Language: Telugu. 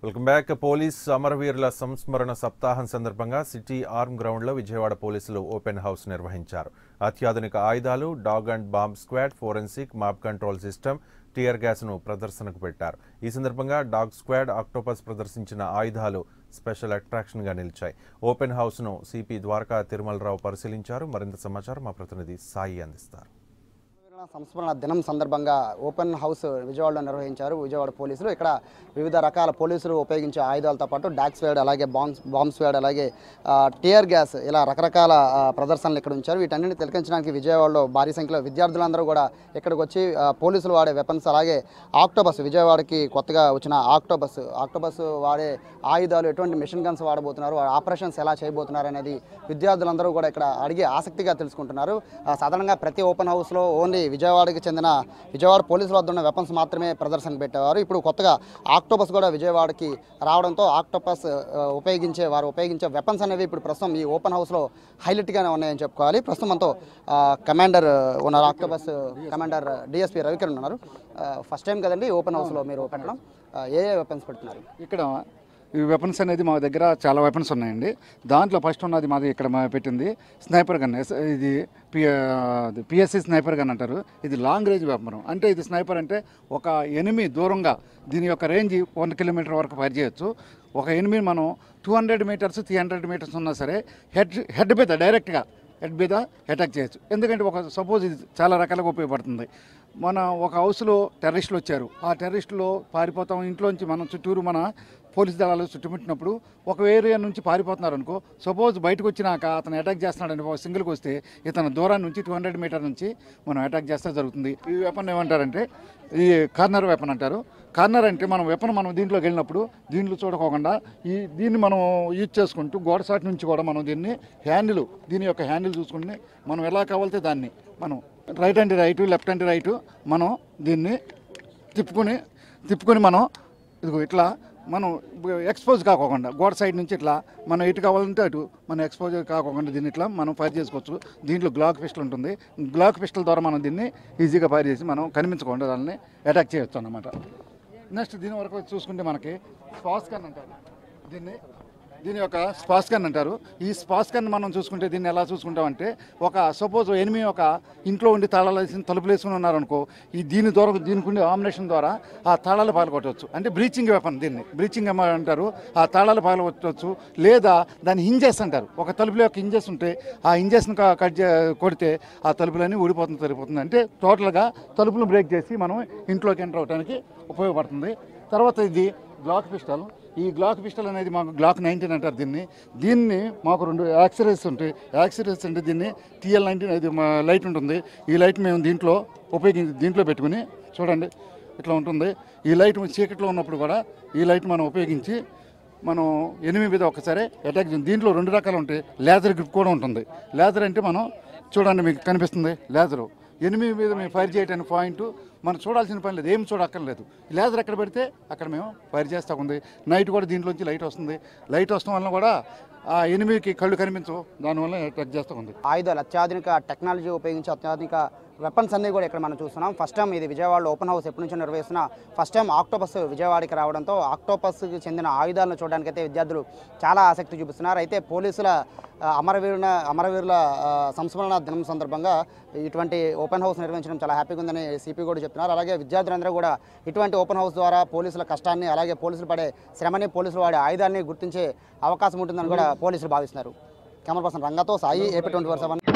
వెల్కమ్ బ్యాక్ పోలీస్ అమరవీరుల సంస్మరణ సప్తాహం సందర్భంగా సిటీ ఆర్మ్ గ్రౌండ్లో విజయవాడ పోలీసులు ఓపెన్ హౌస్ నిర్వహించారు అత్యాధునిక ఆయుధాలు dog and bomb squad forensic map control system tear గ్యాస్ను ప్రదర్శనకు పెట్టారు ఈ సందర్భంగా డాగ్ స్క్వాడ్ ఆక్టోపస్ ప్రదర్శించిన ఆయుధాలు స్పెషల్ అట్రాక్షన్గా నిలిచాయి ఓపెన్ హౌస్ను సిపి ద్వారకా తిరుమలరావు పరిశీలించారు మరింత సమాచారం మా ప్రతినిధి సాయి అందిస్తారు వీరుల సంస్మరణ దినం సందర్భంగా ఓపెన్ హౌస్ విజయవాడలో నిర్వహించారు విజయవాడ పోలీసులు ఇక్కడ వివిధ రకాల పోలీసులు ఉపయోగించే ఆయుధాలతో పాటు డాక్స్ వేడ్ అలాగే బాంబ్స్ బాంబ్స్ వేడ్ అలాగే ఆ, టియర్ గ్యాస్ ఇలా రకరకాల ఆ, ప్రదర్శనలు ఇక్కడ ఉంచారు వీటన్నిటిని తిలకించడానికి విజయవాడలో భారీ సంఖ్యలో విద్యార్థులందరూ కూడా ఇక్కడికి వచ్చి ఆ, పోలీసులు వాడే వెపన్స్ అలాగే ఆక్టోబస్ విజయవాడకి కొత్తగా వచ్చిన ఆక్టోబస్ ఆక్టోబస్ వాడే ఆయుధాలు ఎటువంటి మిషన్ గన్స్ వాడబోతున్నారు ఆ ఆపరేషన్స్ ఎలా చేయబోతున్నారు అనేది విద్యార్థులందరూ కూడా ఇక్కడ అడిగి ఆసక్తిగా తెలుసుకుంటున్నారు ఆ, సాధారణంగా ప్రతి ఓపెన్ హౌస్లో ఓన్లీ విజయవాడకి చెందిన విజయవాడ పోలీసుల వద్ద ఉన్న వెపన్స్ మాత్రమే ప్రదర్శనకు పెట్టేవారు ఇప్పుడు కొత్తగా ఆక్టోపస్ కూడా విజయవాడకి రావడంతో ఆక్టోపస్ ఆ, ఉపయోగించే వారు ఉపయోగించే వెపన్స్ అనేవి ఇప్పుడు ప్రస్తుతం ఈ ఓపెన్ హౌస్లో హైలైట్గానే ఉన్నాయని చెప్పుకోవాలి ప్రస్తుతం మనతో ఆ, కమాండర్ ఉన్నారు ఆక్టోపస్ కమాండర్ డిఎస్పీ రవికిరణ్ ఉన్నారు ఆ, ఫస్ట్ టైం కదండి ఓపెన్ హౌస్లో మీరు పెట్టడం ఆ, ఏ ఏ వెపన్స్ పెడుతున్నారు ఇక్కడ ఈ వెపన్స్ అనేది మా దగ్గర చాలా వెపన్స్ ఉన్నాయండి దాంట్లో ఫస్ట్ ఉన్నది మాది ఇక్కడ మా పెట్టింది స్నైపర్ గన్ ఎస్- ఇది పి పిఎస్సి స్నైపర్ గన్ అంటారు ఇది లాంగ్ రేంజ్ వెపన్ అంటే ఇది స్నైపర్ అంటే ఒక ఎనిమి దూరంగా దీని యొక్క రేంజ్ వన్ కిలోమీటర్ వరకు ఫైర్ చేయొచ్చు ఒక ఎనిమి మనం two hundred metres three hundred metres ఉన్నా సరే హెడ్ హెడ్ మీద డైరెక్ట్గా హెడ్ మీద అటాక్ చేయొచ్చు ఎందుకంటే ఒక సపోజ్ ఇది చాలా రకాలుగా ఉపయోగపడుతుంది మన ఒక హౌస్లో టెర్రరిస్టులు వచ్చారు ఆ టెర్రరిస్టులు పారిపోతాం ఇంట్లోంచి మనం చుట్టూరు మన పోలీస్ దళాలు చుట్టుముట్టినప్పుడు ఒక ఏరియా నుంచి పారిపోతున్నారు అనుకో సపోజ్ బయటకు వచ్చినాక అతను అటాక్ చేస్తున్నాడని ఒక సింగిల్కి వస్తే ఇతను దూరాన్ని నుంచి టూ హండ్రెడ్ మీటర్ నుంచి మనం అటాక్ చేస్తే జరుగుతుంది ఈ వెపన్ ఏమంటారంటే ఈ కార్నర్ వెపన్ అంటారు కార్నర్ అంటే మనం వెపన్ మనం దీంట్లోకి వెళ్ళినప్పుడు దీంట్లో చూడకోకుండా ఈ దీన్ని మనం యూజ్ చేసుకుంటూ గోడ సాటి నుంచి కూడా మనం దీన్ని హ్యాండిల్ దీని యొక్క హ్యాండిల్ చూసుకుని మనం ఎలా కావాలితే దాన్ని మనం రైట్ అంటే రైట్ లెఫ్ట్ అంటే రైట్ మనం దీన్ని తిప్పుకొని తిప్పుకొని మనం ఇదిగో ఇట్లా మనం ఎక్స్పోజ్ కాకోకుండా గోడ సైడ్ నుంచి ఇట్లా మనం ఎటు కావాలంటే అటు మనం ఎక్స్పోజ్ కాకోకుండా దీన్ని ఇట్లా మనం ఫైర్ చేసుకోవచ్చు దీంట్లో గ్లాక్ పిస్టల్ ఉంటుంది గ్లాక్ పిస్టల్ ద్వారా మనం దీన్ని ఈజీగా ఫైర్ చేసి మనం కనిపించకుండా దాన్ని అటాక్ చేయొచ్చు అన్నమాట నెక్స్ట్ దీని వరకు చూసుకుంటే మనకి స్పాస్ గన్ అంటారు దీన్ని దీని యొక్క స్పాస్ గన్ అంటారు ఈ స్పాస్ గన్ మనం చూసుకుంటే దీన్ని ఎలా చూసుకుంటామంటే ఒక సపోజ్ ఎనిమి ఒక ఇంట్లో ఉండి తాళాలు వేసి తలుపులు వేసుకుని ఉన్నారనుకో ఈ దీని ద్వారా దీనికి ఉండే ఆమినేషన్ ద్వారా ఆ తాళాలు పగలగొట్టవచ్చు అంటే బ్రీచింగ్ వెపన్ దీన్ని బ్రీచింగ్ అంటారు ఆ తాళాలు పగలగొట్టవచ్చు లేదా దాన్ని హింజెస్ అంటారు ఒక తలుపులో యొక్క హింజెస్ ఉంటే ఆ హింజెస్ని కట్ చే కొడితే ఆ తలుపులన్నీ ఊడిపోతుంది సరిపోతుంది అంటే టోటల్గా తలుపులు బ్రేక్ చేసి మనం ఇంట్లోకి ఎంటర్ అవడానికి ఉపయోగపడుతుంది తర్వాత ఇది గ్లాక్ పిస్టల్ ఈ గ్లాక్ పిస్టల్ అనేది మాకు గ్లాక్ నైన్టీన్ అంటారు దీన్ని దీన్ని మాకు రెండు యాక్సరీస్ ఉంటాయి యాక్సరీస్ అంటే దీన్ని టీఎల్ నైన్టీన్ ఇది మా లైట్ ఉంటుంది ఈ లైట్ మేము దీంట్లో ఉపయోగించి దీంట్లో పెట్టుకుని చూడండి ఇట్లా ఉంటుంది ఈ లైట్ చీకట్లో ఉన్నప్పుడు కూడా ఈ లైట్ మనం ఉపయోగించి మనం ఎనిమిది మీద ఒకసారి అటాక్ చేయం దీంట్లో రెండు రకాలు ఉంటాయి లేజర్ గ్రిప్ కూడా ఉంటుంది లేజర్ అంటే మనం చూడండి మీకు కనిపిస్తుంది లేజరు ఎనిమిది మీద మేము ఫైర్ చేయడానికి పాయింట్ మనం చూడాల్సిన పని లేదు ఏం చూడక్కర్లేదు లేజర్ ఎక్కడ పెడితే అక్కడ మేము ఫైర్ చేస్తూ ఉంది నైట్ కూడా దీంట్లోంచి లైట్ వస్తుంది లైట్ వస్తడం వలన కూడా ఆ ఎనిమిదికి కళ్ళు కనిపించవు దానివల్ల అటాక్ చేస్తూ ఉంది ఆయుధాలు అత్యాధునిక టెక్నాలజీ ఉపయోగించి అత్యాధునిక వెపన్స్ అన్నీ కూడా ఇక్కడ మనం చూస్తున్నాం ఫస్ట్ టైం ఇది విజయవాడలో ఓపెన్ హౌస్ ఎప్పటి నుంచో నిర్వహిస్తున్న ఫస్ట్ టైం ఆక్టోపస్ విజయవాడకి రావడంతో ఆక్టోపస్కి చెందిన ఆయుధాలను చూడడానికి అయితే విద్యార్థులు చాలా ఆసక్తి చూపిస్తున్నారు అయితే పోలీసుల ఆ, అమరవీరుల అమరవీరుల ఆ, సంస్మరణ దినం సందర్భంగా ఇటువంటి ఓపెన్ హౌస్ నిర్వహించడం చాలా హ్యాపీగా ఉందని సిపి కూడా చెప్తున్నారు అలాగే విద్యార్థులందరూ కూడా ఇటువంటి ఓపెన్ హౌస్ ద్వారా పోలీసుల కష్టాన్ని అలాగే పోలీసులు పడే శ్రమని పోలీసులు వాడే ఆయుధాన్ని గుర్తించే అవకాశం ఉంటుందని కూడా పోలీసులు భావిస్తున్నారు కెమెరా పర్సన్ రంగతో Sai AP twenty four seven